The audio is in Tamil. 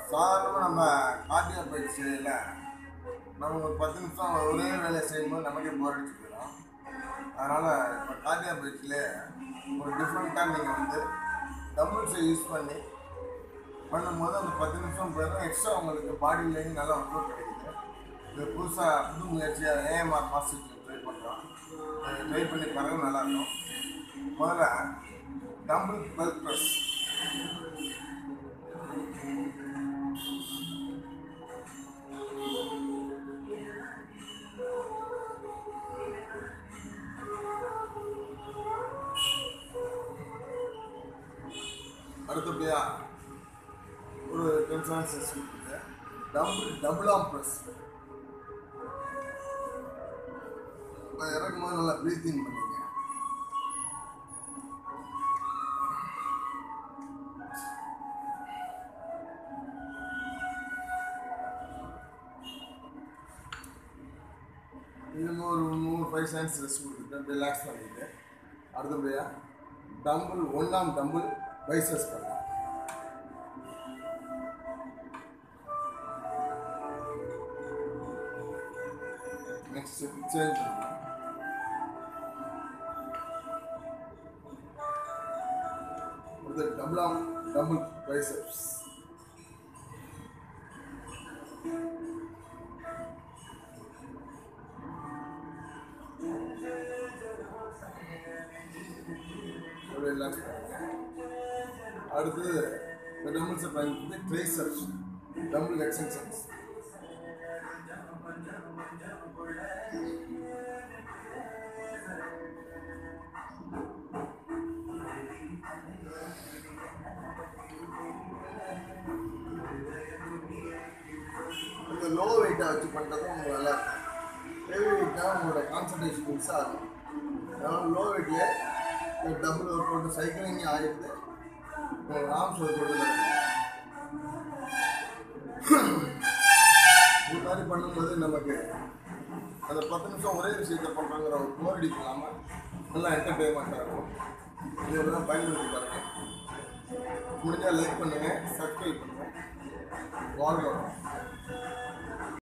சாதாரணமாக நம்ம கார்டியோ பயிற்சியில் நம்ம ஒரு பத்து நிமிஷம் ஒரே வேலையை செய்யும்போது நமக்கே போர் அடிச்சு போயிடும் அதனால் இப்போ கார்டியோ பயிற்சியிலே ஒரு டிஃப்ரெண்ட்டாக நீங்கள் வந்து டம்பிள்ஸை யூஸ் பண்ணி பண்ணும்போது அந்த பத்து நிமிஷம் போயிடும் எக்ஸ்ட்ரா உங்களுக்கு பாடியிலேயும் நல்லா ஒர்க் அவுட் கிடைக்குது இது புதுசாக புது முயற்சியாக ஏஎம்ஆர் மாஸ்டர் ட்ரை பண்ணுறோம் ட்ரை பண்ணி பாருங்க நல்லாயிருக்கும் முதல்ல டம்பிள் பெல் ப்ரெஸ் அடுத்தபடியா ஒரு டென் செகண்ட்ஸ் கொடுத்துட்டு டபுள் டபுள் ஆம் ப்ரெஸ் இறக்கும் போது நல்லா ப்ரீத்திங் பண்ணிங்க இன்னும் ஒரு மூணு ஃபைவ் செகண்ட்ஸ் ரெஸ்ட் கொடுத்துட்டு ரிலாக்ஸ் பண்ணிட்டு அடுத்தபடியாக டம்பிள் ஒன்றாம் டம்பிள் பைசஸ் பண்ணலாம் நெக்ஸ்ட் சேஞ்ச் பண்ணலாம் அடுத்து டபுள் ஆம் டபுள் பைசப்ஸ் அப்படியே ரிலாக்ஸ் பண்ணுங்க அடுத்து இந்த டம்பிள்ஸை பயன்படுத்தி ட்ரேசர்ஸ் டம்பிள் எக்ஸசைஸ் இந்த லோ வெயிட்டாக வச்சு பண்ணுறது உங்களுக்கு நல்லா இருக்கும் ஹெவி வெயிட்டாக உங்களோட கான்சன்ட்ரேஷன் மிஸ் ஆகும் அதனால் லோ வெயிட்லேயே டபுள் ஒர்க் அவுட் சைக்கிளிங் ஆகிடுது உங்களோட ஆர்ம்ஸ் ஒர்க் அவுட் இது மாதிரி பண்ணும்போது நமக்கு அந்த பத்து நிமிஷம் ஒரே விஷயத்தை பண்ணுறங்கிற ஒரு போர் அடிப்பு இல்லாமல் நல்லா என்டர்டெயின்மெண்ட்டாக இருக்கும் இதெல்லாம் பயன்படுத்தி பாருங்க முடிஞ்சால் லைக் பண்ணுங்கள் சப்ஸ்கிரைப் பண்ணுங்கள் வாழ்க்கை